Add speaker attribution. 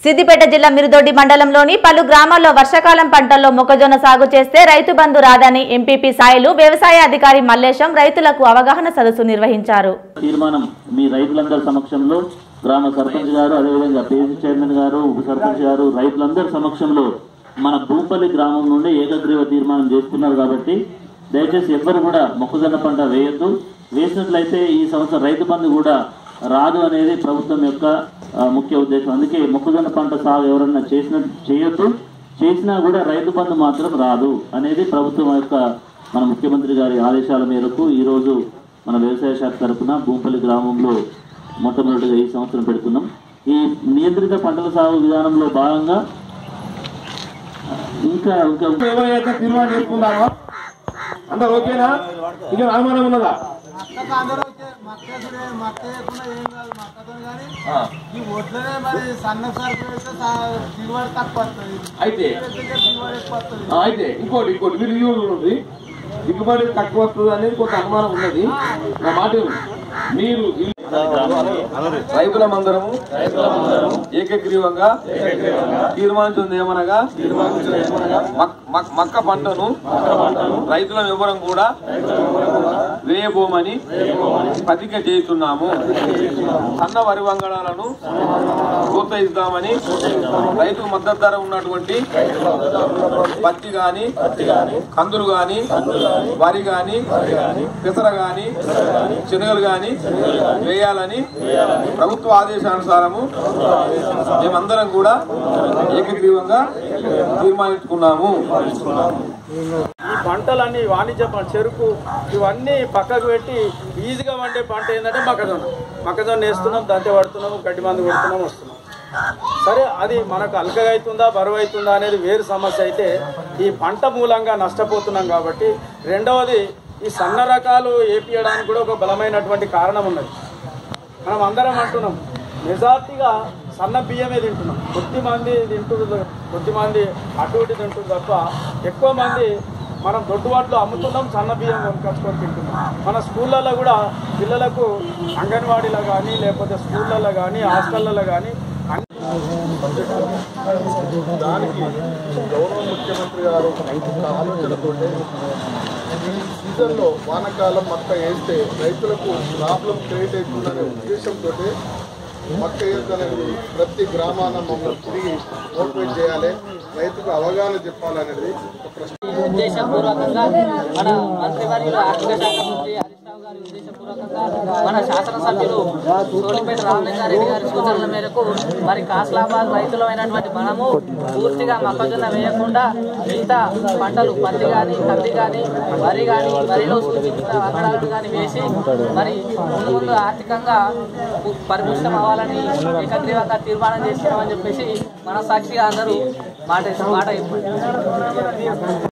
Speaker 1: సిద్దిపేట జిల్లా మిరుదొడ్డి మండలంలోని పలు గ్రామాల్లో వర్షాకాలం పంటల్లో మొక్కజొన్న సాగు చేస్తే రైతు బంధు రాదని ఎంపీపీ సాయిలు వ్యవసాయ అధికారి మల్లేశం రైతులకు అవగాహన సదస్సు నిర్వహించారు
Speaker 2: తీర్మానం మీ రైతులందరి సమక్షంలో గ్రామ సర్పంచ్ గారు అదేవిధంగా పేజీ చైర్మన్ గారు ఉప సర్పంచ్ గారు రైతులందరి సమక్షంలో మన భూపల్లి గ్రామం నుండి ఏకగ్రీవ తీర్మానం చేస్తున్నారు కాబట్టి దయచేసి ఎవ్వరు కూడా మొక్కజొన్న పంట వేయొద్దు వేసినట్లయితే ఈ సంవత్సరం రైతు బంధు కూడా రాదు అనేది ప్రభుత్వం యొక్క ఆ, ముఖ్య ఉద్దేశం అందుకే మొక్కజొన్న పంట సాగు ఎవరన్నా చేసిన చేయొద్దు చేసినా కూడా రైతు బంధు మాత్రం రాదు అనేది ప్రభుత్వం యొక్క మన ముఖ్యమంత్రి గారి ఆదేశాల మేరకు ఈ రోజు మన వ్యవసాయ శాఖ తరఫున భూంపల్లి గ్రామంలో మొట్టమొదటిగా ఈ సంవత్సరం పెడుతున్నాం ఈ నియంత్రిత పంటల సాగు విధానంలో భాగంగా ఆ, ఇంకా ఇంకా
Speaker 3: ఎవరైతే తీర్మానం చేసుకున్నారో అందరు ఓకేనా ఇక అనుమానం ఉన్నదా
Speaker 4: మక్కకు అందరూ వచ్చే మక్కేసుడే మక్క వేయకుండా ఏం కాదు మక్కతో కానీ ఈ ఒట్లనే మరి సన్న సరుకు వేస్తే సా- దిగుబడి తక్కువ వస్తుంది
Speaker 3: అయితే
Speaker 4: పెద్దగా దిగుబడి ఎక్కువ వస్తుంది
Speaker 3: ఆ, అయితే ఇంకోటి ఇంకోటి మీరు ఇవి ఉంది దిగుబడి తక్కువ వస్తుంది అనేది కొంత అనుమానం ఉన్నది నా మాట విను. మీరు ఈ రైతుల మందరము ఏకగ్రీవంగా తీర్మానించింది ఏమనగా మక్- మక్- మక్క పంటను రైతుల వివరం కూడా వేయబోమని ప్రతిజ్ఞ చేస్తున్నాము సన్న వరి వంగడాలను ప్రోత్సహిస్తామని రైతు మద్దతు ధర ఉన్నటువంటి పత్తి గాని కందులు గాని వరి గాని పెసర గాని శనగలు గాని వేయాలని ప్రభుత్వ ఆదేశానుసారము మేమందరం కూడా ఏకగ్రీవంగా తీర్మానించుకున్నాము
Speaker 5: ఈ పంటలన్నీ వాణిజ్య పంట చెరుకు ఇవన్నీ పక్కకు పెట్టి ఈజీగా వండే పంట ఏంటంటే మొక్కజొన్న మొక్కజొన్న వేస్తున్నాం దంతే పడుతున్నాం గడ్డి మందు కొడుతున్నాం వస్తున్నాం సరే అది మనకు అల్కగా అవుతుందా బరువు అవుతుందా అనేది వేరు సమస్య అయితే ఈ పంట మూలంగా నష్టపోతున్నాం కాబట్టి రెండవది ఈ సన్న రకాలు ఏపియడానికి కూడా ఒక బలమైనటువంటి కారణం ఉన్నది మనం అందరం అంటున్నాం మెజార్టీగా సన్న బియ్యమే తింటున్నాం కొద్ది మంది తింటున్నారు కొద్ది మంది అటు ఇటు తింటుంది తప్ప ఎక్కువ మంది మనం దొడ్డుబాట్లు అమ్ముతున్నాం సన్న బియ్యం కొనుకొచ్చుకొని తింటున్నాం మన స్కూళ్ళల్లో కూడా పిల్లలకు అంగన్వాడీలో కానీ లేకపోతే స్కూళ్ళల్లో కానీ హాస్టళ్ళలో కానీ అన్ని
Speaker 4: దానికి గౌరవ ముఖ్యమంత్రి గారు ఒక ఆలోచనతోటే ఈ సీజన్లో వానాకాలం మక్క వేస్తే రైతులకు ప్రాబ్లం క్రియేట్ అవుతుందనే ఉద్దేశంతో మక్క వేయద్దనేది ప్రతి గ్రామాన మమ్మల్ని తిరిగి మోటివేట్ చేయాలి రైతుకు అవగాహన చెప్పాలనేది ఒక ప్రశ్న
Speaker 6: ఉద్దేశపూర్వకంగా మన మంత్రివర్యులు ఆర్థిక శాఖ మంత్రి హరీష్ రావు గారి ఉద్దేశపూర్వకంగా మన శాసనసభ్యులు సోలిపేట రామలింగారెడ్డి గారి సూచనల మేరకు మరి కాస్లాబాద్ రైతులమైనటువంటి మనము పూర్తిగా మొక్కజొన్న వేయకుండా మిగతా పంటలు పత్తి కానీ కంది కానీ వరి కానీ వరిలో సూచించిన వంగడాలను కానీ వేసి మరి ముందు ముందు ఆర్థికంగా పరిపుష్టం అవ్వాలని ఏకగ్రీవంగా తీర్మానం చేస్తున్నామని చెప్పేసి మన సాక్షిగా అందరూ మాట మాట ఇవ్వండి